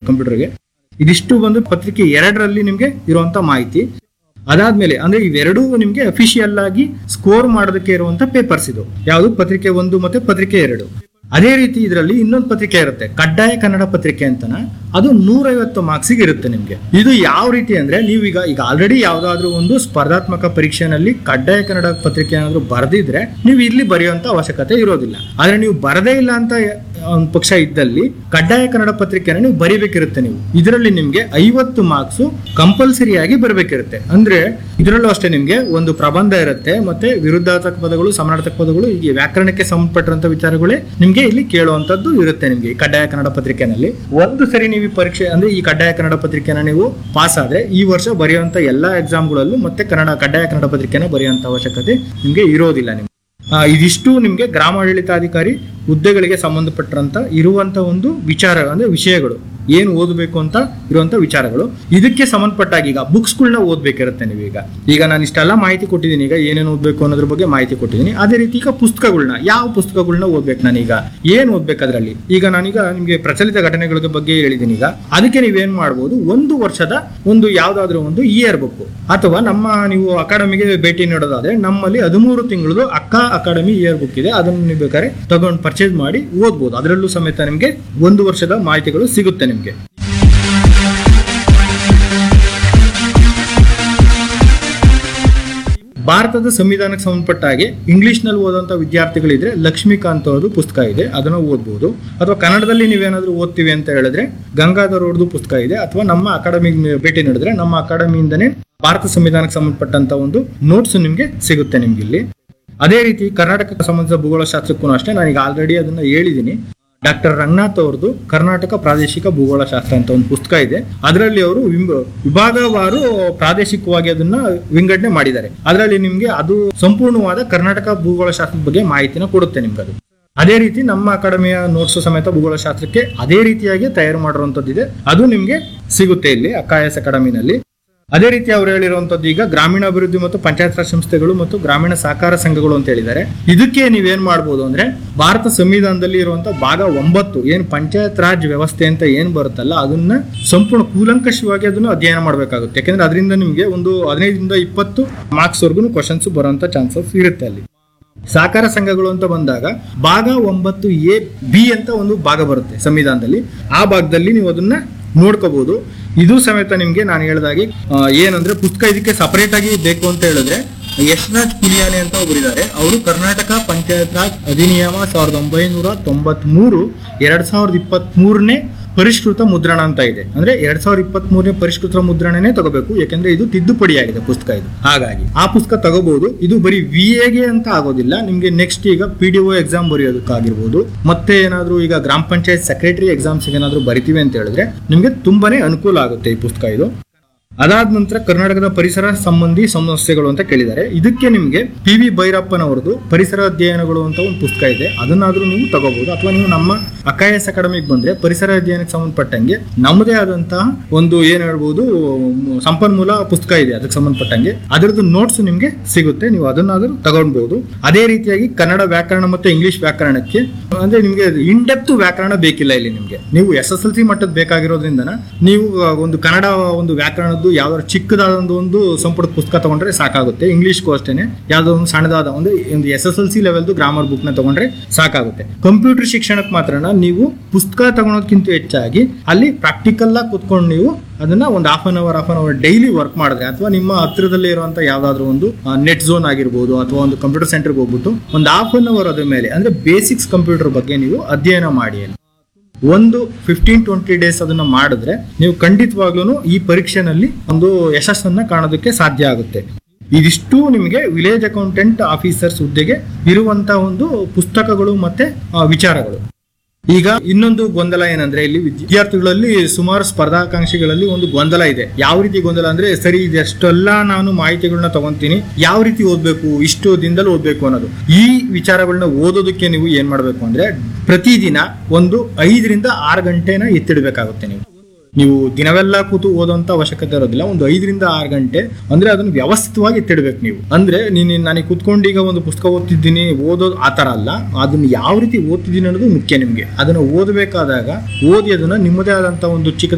ಕಂಪ್ಯೂಟರ್ಗೆ ಇದಿಷ್ಟು ಬಂದು ಪತ್ರಿಕೆ ಎರಡರಲ್ಲಿ ನಿಮ್ಗೆ ಇರುವಂತ ಮಾಹಿತಿ ಅದಾದ್ಮೇಲೆ ಅಂದ್ರೆ ಇವೆರಡೂ ನಿಮ್ಗೆ ಅಫಿಷಿಯಲ್ ಆಗಿ ಸ್ಕೋರ್ ಮಾಡೋದಕ್ಕೆ ಇರುವಂತ ಪೇಪರ್ಸ್ ಇದು ಯಾವುದು ಪತ್ರಿಕೆ ಒಂದು ಮತ್ತೆ ಪತ್ರಿಕೆ ಎರಡು ಅದೇ ರೀತಿ ಇದರಲ್ಲಿ ಇನ್ನೊಂದು ಪತ್ರಿಕೆ ಇರುತ್ತೆ ಕಡ್ಡಾಯ ಕನ್ನಡ ಪತ್ರಿಕೆ ಅಂತನ ಅದು ನೂರೈವತ್ತು ಮಾರ್ಕ್ಸಿಗೆ ಇರುತ್ತೆ ನಿಮ್ಗೆ ಇದು ಯಾವ ರೀತಿ ಅಂದ್ರೆ ನೀವೀಗ ಈಗ ಆಲ್ರೆಡಿ ಯಾವ್ದಾದ್ರು ಒಂದು ಸ್ಪರ್ಧಾತ್ಮಕ ಪರೀಕ್ಷೆನಲ್ಲಿ ಕಡ್ಡಾಯ ಕನ್ನಡ ಪತ್ರಿಕೆ ಏನಾದ್ರು ಬರೆದಿದ್ರೆ ನೀವು ಇಲ್ಲಿ ಬರೆಯುವಂತ ಅವಶ್ಯಕತೆ ಇರೋದಿಲ್ಲ ಆದ್ರೆ ನೀವು ಬರದೇ ಇಲ್ಲ ಅಂತ ಒಂದು ಪಕ್ಷ ಇದ್ದಲ್ಲಿ ಕಡ್ಡಾಯ ಕನ್ನಡ ಪತ್ರಿಕೆನ ನೀವು ಬರಿಬೇಕಿರುತ್ತೆ ನೀವು ಇದರಲ್ಲಿ ನಿಮ್ಗೆ ಐವತ್ತು ಮಾರ್ಕ್ಸ್ ಕಂಪಲ್ಸರಿ ಆಗಿ ಬರಬೇಕಿರುತ್ತೆ ಅಂದ್ರೆ ಇದರಲ್ಲೂ ಅಷ್ಟೇ ನಿಮ್ಗೆ ಒಂದು ಪ್ರಬಂಧ ಇರುತ್ತೆ ಮತ್ತೆ ವಿರುದ್ಧಾರ್ಥಕ ಪದಗಳು ಸಮಾನಾರ್ಥಕ ಪದಗಳು ಹೀಗೆ ವ್ಯಾಕರಣಕ್ಕೆ ಸಂಬಂಧಪಟ್ಟಂತ ವಿಚಾರಗಳೇ ನಿಮ್ಗೆ ಇಲ್ಲಿ ಕೇಳುವಂತದ್ದು ಇರುತ್ತೆ ನಿಮ್ಗೆ ಈ ಕಡ್ಡಾಯ ಕನ್ನಡ ಪತ್ರಿಕೆನಲ್ಲಿ ಒಂದು ಸರಿ ನೀವು ಈ ಪರೀಕ್ಷೆ ಅಂದ್ರೆ ಈ ಕಡ್ಡಾಯ ಕನ್ನಡ ಪತ್ರಿಕೆನ ನೀವು ಪಾಸ್ ಆದ್ರೆ ಈ ವರ್ಷ ಬರೆಯುವಂತ ಎಲ್ಲಾ ಎಕ್ಸಾಮ್ಗಳಲ್ಲೂ ಮತ್ತೆ ಕನ್ನಡ ಕಡ್ಡಾಯ ಕನ್ನಡ ಪತ್ರಿಕೆನ ಬರೆಯುವಂತ ಅವಶ್ಯಕತೆ ನಿಮ್ಗೆ ಇರೋದಿಲ್ಲ ನಿಮ್ಗೆ ಆ, ಇದಿಷ್ಟು ನಿಮ್ಗೆ ಗ್ರಾಮಾಡಳಿತಾಧಿಕಾರಿ ಹುದ್ದೆಗಳಿಗೆ ಸಂಬಂಧಪಟ್ಟಂತ ಇರುವಂತ ಒಂದು ವಿಚಾರ ಅಂದ್ರೆ ವಿಷಯಗಳು ಏನು ಓದಬೇಕು ಅಂತ ಇರುವಂತ ವಿಚಾರಗಳು ಇದಕ್ಕೆ ಸಂಬಂಧಪಟ್ಟಾಗ ಈಗ ಬುಕ್ಸ್ಗಳನ್ನ ಓದ್ಬೇಕಿರುತ್ತೆ ನೀವೀಗ ಈಗ ನಾನು ಇಷ್ಟೆಲ್ಲ ಮಾಹಿತಿ ಕೊಟ್ಟಿದ್ದೀನಿ ಈಗ ಏನೇನು ಓದ್ಬೇಕು ಅನ್ನೋದ್ರ ಬಗ್ಗೆ ಮಾಹಿತಿ ಕೊಟ್ಟಿದ್ದೀನಿ ಅದೇ ರೀತಿ ಈಗ ಪುಸ್ತಕಗಳನ್ನ ಯಾವ ಪುಸ್ತಕಗಳನ್ನ ಓದ್ಬೇಕು ನಾನೀಗ ಏನ್ ಓದ್ಬೇಕು ಅದರಲ್ಲಿ ಈಗ ನಾನೀಗ ನಿಮ್ಗೆ ಪ್ರಚಲಿತ ಘಟನೆಗಳ ಬಗ್ಗೆ ಹೇಳಿದ್ದೀನಿ ಈಗ ಅದಕ್ಕೆ ನೀವೇನ್ ಮಾಡ್ಬೋದು ಒಂದು ವರ್ಷದ ಒಂದು ಯಾವ್ದಾದ್ರು ಒಂದು ಇಯರ್ ಬುಕ್ ಅಥವಾ ನಮ್ಮ ನೀವು ಅಕಾಡೆಮಿಗೆ ಭೇಟಿ ನೀಡೋದಾದ್ರೆ ನಮ್ಮಲ್ಲಿ ಹದಿಮೂರು ತಿಂಗಳದು ಅಕ್ಕ ಅಕಾಡೆಮಿ ಇಯರ್ ಬುಕ್ ಇದೆ ಅದನ್ನು ನೀವು ಬೇಕಾದ್ರೆ ತಗೊಂಡು ಪರ್ಚೇಸ್ ಮಾಡಿ ಓದ್ಬೋದು ಅದರಲ್ಲೂ ಸಮೇತ ನಿಮ್ಗೆ ಒಂದು ವರ್ಷದ ಮಾಹಿತಿಗಳು ಸಿಗುತ್ತೆ ನಿಮ್ಗೆ ಭಾರತದ ಸಂವಿಧಾನಕ್ಕೆ ಸಂಬಂಧಪಟ್ಟ ಹಾಗೆ ಇಂಗ್ಲಿಷ್ ನಲ್ಲಿ ಓದುವಂತ ವಿದ್ಯಾರ್ಥಿಗಳಿದ್ರೆ ಲಕ್ಷ್ಮೀಕಾಂತ್ ಅವ್ರದ್ದು ಪುಸ್ತಕ ಇದೆ ಅದನ್ನ ಓದ್ಬೋದು ಅಥವಾ ಕನ್ನಡದಲ್ಲಿ ನೀವೇನಾದ್ರೂ ಓದ್ತೀವಿ ಅಂತ ಹೇಳಿದ್ರೆ ಗಂಗಾಧರ್ ಅವ್ರದ್ದು ಪುಸ್ತಕ ಇದೆ ಅಥವಾ ನಮ್ಮ ಅಕಾಡೆಮಿಗೆ ಭೇಟಿ ನೀಡಿದ್ರೆ ನಮ್ಮ ಅಕಾಡೆಮಿಯಿಂದನೇ ಭಾರತ ಸಂವಿಧಾನಕ್ಕೆ ಸಂಬಂಧಪಟ್ಟಂತ ಒಂದು ನೋಟ್ಸ್ ನಿಮ್ಗೆ ಸಿಗುತ್ತೆ ನಿಮ್ಗೆ ಇಲ್ಲಿ ಅದೇ ರೀತಿ ಕರ್ನಾಟಕಕ್ಕೆ ಸಂಬಂಧಿಸಿದ ಭೂಗೋಳಶಾಸ್ತ್ರಕ್ಕೂ ಅಷ್ಟೇ ನಾನೀಗ ಆಲ್ರೆಡಿ ಅದನ್ನ ಹೇಳಿದ್ದೀನಿ ಡಾಕ್ಟರ್ ರಂಗನಾಥ್ ಅವ್ರದ್ದು ಕರ್ನಾಟಕ ಪ್ರಾದೇಶಿಕ ಭೂಗೋಳಶಾಸ್ತ್ರ ಅಂತ ಒಂದು ಪುಸ್ತಕ ಇದೆ ಅದರಲ್ಲಿ ಅವರು ವಿಂಬ- ವಿಭಾಗವಾರು ಪ್ರಾದೇಶಿಕವಾಗಿ ಅದನ್ನ ವಿಂಗಡಣೆ ಮಾಡಿದ್ದಾರೆ ಅದರಲ್ಲಿ ನಿಮ್ಗೆ ಅದು ಸಂಪೂರ್ಣವಾದ ಕರ್ನಾಟಕ ಭೂಗೋಳಶಾಸ್ತ್ರದ ಬಗ್ಗೆ ಮಾಹಿತಿನ ಕೊಡುತ್ತೆ ನಿಮ್ಗೆ ಅದು ಅದೇ ರೀತಿ ನಮ್ಮ ಅಕಾಡೆಮಿಯ ನೋಟ್ಸ್ ಸಮೇತ ಭೂಗೋಳಶಾಸ್ತ್ರಕ್ಕೆ ಅದೇ ರೀತಿಯಾಗಿ ತಯಾರು ಮಾಡಿರುವಂತದ್ದಿದೆ ಅದು ನಿಮ್ಗೆ ಸಿಗುತ್ತೆ ಇಲ್ಲಿ ಅಕಾಯಸ್ ಅಕಾಡೆಮಿನಲ್ಲಿ ಅದೇ ರೀತಿ ಅವ್ರು ಹೇಳಿರುವಂತದ್ದು ಈಗ ಗ್ರಾಮೀಣಾಭಿವೃದ್ಧಿ ಮತ್ತು ಪಂಚಾಯತ್ ರಾಜ್ ಸಂಸ್ಥೆಗಳು ಮತ್ತು ಗ್ರಾಮೀಣ ಸಹಕಾರ ಸಂಘಗಳು ಅಂತ ಹೇಳಿದ್ದಾರೆ ಇದಕ್ಕೆ ನೀವೇನ್ ಮಾಡ್ಬೋದು ಅಂದ್ರೆ ಭಾರತ ಸಂವಿಧಾನದಲ್ಲಿ ಇರುವಂತ ಭಾಗ ಒಂಬತ್ತು ಏನ್ ಪಂಚಾಯತ್ ರಾಜ್ ವ್ಯವಸ್ಥೆ ಅಂತ ಏನ್ ಬರುತ್ತಲ್ಲ ಅದನ್ನ ಸಂಪೂರ್ಣ ಕೂಲಂಕಷವಾಗಿ ಅದನ್ನ ಅಧ್ಯಯನ ಮಾಡಬೇಕಾಗುತ್ತೆ ಯಾಕಂದ್ರೆ ಅದರಿಂದ ನಿಮ್ಗೆ ಒಂದು ಹದಿನೈದರಿಂದ ಇಪ್ಪತ್ತು ಮಾರ್ಕ್ಸ್ ವರ್ಗು ಕ್ವಶನ್ಸ್ ಬರುವಂತ ಚಾನ್ಸಸ್ ಇರುತ್ತೆ ಅಲ್ಲಿ ಸಹಕಾರ ಸಂಘಗಳು ಅಂತ ಬಂದಾಗ ಭಾಗ ಒಂಬತ್ತು ಎ ಬಿ ಅಂತ ಒಂದು ಭಾಗ ಬರುತ್ತೆ ಸಂವಿಧಾನದಲ್ಲಿ ಆ ಭಾಗದಲ್ಲಿ ನೀವು ಅದನ್ನ ನೋಡ್ಕೋಬಹುದು ಇದು ಸಮೇತ ನಿಮ್ಗೆ ನಾನು ಹೇಳ್ದಾಗೆ ಆ, ಏನಂದ್ರೆ ಪುಸ್ತಕ ಇದಕ್ಕೆ ಸಪರೇಟ್ ಆಗಿ ಬೇಕು ಅಂತ ಹೇಳಿದ್ರೆ ಯಶ್ರಾಜ್ ಕಿಲಿಯಾನಿ ಅಂತ ಒಬ್ಬರಿದ್ದಾರೆ ಅವರು ಕರ್ನಾಟಕ ಪಂಚಾಯತ್ ರಾಜ್ ಅಧಿನಿಯಮ ಸಾವಿರದ ಒಂಬೈನೂರ ತೊಂಬತ್ ಮೂರು ಎರಡ್ ಸಾವಿರದ ಇಪ್ಪತ್ತ್ ಮೂರನೇ ಪರಿಷ್ಕೃತ ಮುದ್ರಣ ಅಂತ ಇದೆ ಅಂದ್ರೆ ಎರಡ್ ಸಾವಿರದ ಇಪ್ಪತ್ತ್ ಮೂರನೇ ಪರಿಷ್ಕೃತ ಮುದ್ರಣನೇ ತಗೋಬೇಕು ಯಾಕಂದ್ರೆ ಇದು ತಿದ್ದುಪಡಿಯಾಗಿದೆ ಪುಸ್ತಕ ಇದು ಹಾಗಾಗಿ ಆ ಪುಸ್ತಕ ತಗೋಬಹುದು ಇದು ಬರೀ ವಿ ಎಗೆ ಅಂತ ಆಗೋದಿಲ್ಲ ನಿಮ್ಗೆ ನೆಕ್ಸ್ಟ್ ಈಗ ಪಿ ಡಿ ಒ ಎಕ್ಸಾಮ್ ಬರೆಯೋದಕ್ಕಾಗಿರ್ಬೋದು ಮತ್ತೆ ಏನಾದ್ರು ಈಗ ಗ್ರಾಮ ಪಂಚಾಯತ್ ಸೆಕ್ರೆಟರಿ ಎಕ್ಸಾಮ್ಸ್ ಏನಾದ್ರು ಬರಿತೀವಿ ಅಂತ ಹೇಳಿದ್ರೆ ನಿಮ್ಗೆ ತುಂಬಾನೇ ಅನುಕೂಲ ಆಗುತ್ತೆ ಈ ಪುಸ್ತಕ ಇದು ಅದಾದ ನಂತರ ಕರ್ನಾಟಕದ ಪರಿಸರ ಸಂಬಂಧಿ ಸಮಸ್ಯೆಗಳು ಅಂತ ಕೇಳಿದ್ದಾರೆ ಇದಕ್ಕೆ ನಿಮ್ಗೆ ಪಿ ವಿ ಭೈರಪ್ಪನವರದು ಪರಿಸರ ಅಧ್ಯಯನಗಳು ಅಂತ ಒಂದು ಪುಸ್ತಕ ಇದೆ ಅದನ್ನಾದ್ರೂ ನೀವು ತಗೋಬಹುದು ಅಥವಾ ನೀವು ನಮ್ಮ ಅಕಾಯಸ್ ಅಕಾಡೆಮಿಗೆ ಬಂದ್ರೆ ಪರಿಸರ ಅಧ್ಯಯನಕ್ಕೆ ಸಂಬಂಧಪಟ್ಟಂಗೆ ನಮ್ಮದೇ ಆದಂತಹ ಒಂದು ಏನ್ ಹೇಳ್ಬೋದು ಮ್, ಸಂಪನ್ಮೂಲ ಪುಸ್ತಕ ಇದೆ ಅದಕ್ಕೆ ಸಂಬಂಧಪಟ್ಟಂಗೆ ಅದರದ್ದು ನೋಟ್ಸ್ ನಿಮ್ಗೆ ಸಿಗುತ್ತೆ ನೀವು ಅದನ್ನಾದ್ರೂ ತಗೊಳ್ಬಹುದು ಅದೇ ರೀತಿಯಾಗಿ ಕನ್ನಡ ವ್ಯಾಕರಣ ಮತ್ತೆ ಇಂಗ್ಲಿಷ್ ವ್ಯಾಕರಣಕ್ಕೆ ಅಂದ್ರೆ ನಿಮ್ಗೆ ಇನ್ ಡೆಪ್ತ್ ವ್ಯಾಕರಣ ಬೇಕಿಲ್ಲ ಇಲ್ಲಿ ನಿಮ್ಗೆ ನೀವು ಎಸ್ ಎಸ್ ಎಲ್ ಸಿ ಮಟ್ಟದ ಬೇಕಾಗಿರೋದ್ರಿಂದ ನೀವು ಆ, ಒಂದು ಕನ್ನಡ ಒಂದು ವ್ಯಾಕರಣದ್ದು ಯಾವ್ದಾದ್ರು ಚಿಕ್ಕದಾದ ಒಂದು ಒಂದು ಸಂಪುಟದ ಪುಸ್ತಕ ತಗೊಂಡ್ರೆ ಸಾಕಾಗುತ್ತೆ ಇಂಗ್ಲಿಷ್ಗೂ ಅಷ್ಟೇನೆ ಯಾವ್ದೋ ಒಂದು ಸಣ್ಣದಾದ ಒಂದು ಒಂದು ಎಸ್ ಎಸ್ ಎಲ್ ಸಿ ಲೆವೆಲ್ದು ಗ್ರಾಮರ್ ಬುಕ್ ನ ತಗೊಂಡ್ರೆ ಸಾಕಾಗುತ್ತೆ ಕಂಪ್ಯೂಟರ್ ಶಿಕ್ಷಣಕ್ಕೆ ಮಾತ್ರನ ನೀವು ಪುಸ್ತಕ ತಗೊಳೋದಕ್ಕಿಂತ ಹೆಚ್ಚಾಗಿ ಅಲ್ಲಿ ಪ್ರಾಕ್ಟಿಕಲ್ ಆಗಿ ಕುತ್ಕೊಂಡು ನೀವು ಅದನ್ನ ಒಂದು half an hour half an hour daily work ಮಾಡಿದ್ರೆ ಅಥವಾ ನಿಮ್ಮ ಹತ್ರದಲ್ಲೇ ಇರುವಂತ ಯಾವ್ದಾದ್ರು ಒಂದು ನೆಟ್ ಝೋನ್ ಆಗಿರ್ಬೋದು ಅಥವಾ ಒಂದು ಕಂಪ್ಯೂಟರ್ ಸೆಂಟರ್ಗೆ ಹೋಗ್ಬಿಟ್ಟು ಒಂದು ಹಾಫ್ ಅನ್ ಅವರ್ ಅದ್ರ ಮೇಲೆ ಅಂದ್ರೆ ಬೇಸಿಕ್ಸ್ ಕಂಪ್ಯೂಟರ್ ಬಗ್ಗೆ ನೀವು ಅಧ್ಯಯನ ಮಾಡಿ ಅಲ್ಲಿ ಒಂದು ಫಿಫ್ಟೀನ್ ಟ್ವೆಂಟಿ ಡೇಸ್ ಅದನ್ನ ಮಾಡಿದ್ರೆ ನೀವು ಖಂಡಿತವಾಗ್ಲೂ ಈ ಪರೀಕ್ಷೆನಲ್ಲಿ ಒಂದು ಯಶಸ್ಸನ್ನ ಕಾಣೋದಕ್ಕೆ ಸಾಧ್ಯ ಆಗುತ್ತೆ ಇದಿಷ್ಟು ನಿಮಗೆ ವಿಲೇಜ್ ಅಕೌಂಟೆಂಟ್ ಆಫೀಸರ್ಸ್ ಹುದ್ದೆಗೆ ಇರುವಂತ ಒಂದು ಪುಸ್ತಕಗಳು ಮತ್ತೆ ಆ, ವಿಚಾರಗಳು ಈಗ ಇನ್ನೊಂದು ಗೊಂದಲ ಏನಂದ್ರೆ ಇಲ್ಲಿ ವಿದ್ಯಾರ್ಥಿಗಳಲ್ಲಿ ಸುಮಾರು ಸ್ಪರ್ಧಾಕಾಂಕ್ಷಿಗಳಲ್ಲಿ ಒಂದು ಗೊಂದಲ ಇದೆ ಯಾವ ರೀತಿ ಗೊಂದಲ ಅಂದ್ರೆ ಸರಿ ಇದೆಷ್ಟೆಲ್ಲ ನಾನು ಮಾಹಿತಿಗಳನ್ನ ತಗೊಂತೀನಿ ಯಾವ ರೀತಿ ಓದ್ಬೇಕು ಇಷ್ಟು ದಿನದಲ್ಲಿ ಓದ್ಬೇಕು ಅನ್ನೋದು ಈ ವಿಚಾರಗಳನ್ನ ಓದೋದಕ್ಕೆ ನೀವು ಏನ್ ಮಾಡ್ಬೇಕು ಅಂದ್ರೆ ಪ್ರತಿದಿನ ಒಂದು ಐದರಿಂದ ಆರು ಗಂಟೆನ ಎತ್ತಿಡ್ಬೇಕಾಗುತ್ತೆ ನೀವು ನೀವು ದಿನವೆಲ್ಲ ಕೂತು ಓದೋಂತ ಅವಶ್ಯಕತೆ ಇರೋದಿಲ್ಲ ಒಂದು ಐದರಿಂದ ಆರು ಗಂಟೆ ಅಂದ್ರೆ ಅದನ್ನ ವ್ಯವಸ್ಥಿತವಾಗಿ ಎತ್ತಿಡ್ಬೇಕು ನೀವು ಅಂದ್ರೆ ನೀನು ನನಗೆ ಕುತ್ಕೊಂಡು ಈಗ ಒಂದು ಪುಸ್ತಕ ಓದ್ತಿದ್ದೀನಿ ಓದೋದು ಆ ತರ ಅಲ್ಲ ಅದನ್ನ ಯಾವ ರೀತಿ ಓದ್ತಿದ್ದೀನಿ ಅನ್ನೋದು ಮುಖ್ಯ ನಿಮ್ಗೆ ಅದನ್ನ ಓದಬೇಕಾದಾಗ ಓದಿ ಅದನ್ನ ನಿಮ್ಮದೇ ಆದಂತ ಒಂದು ಚಿಕ್ಕ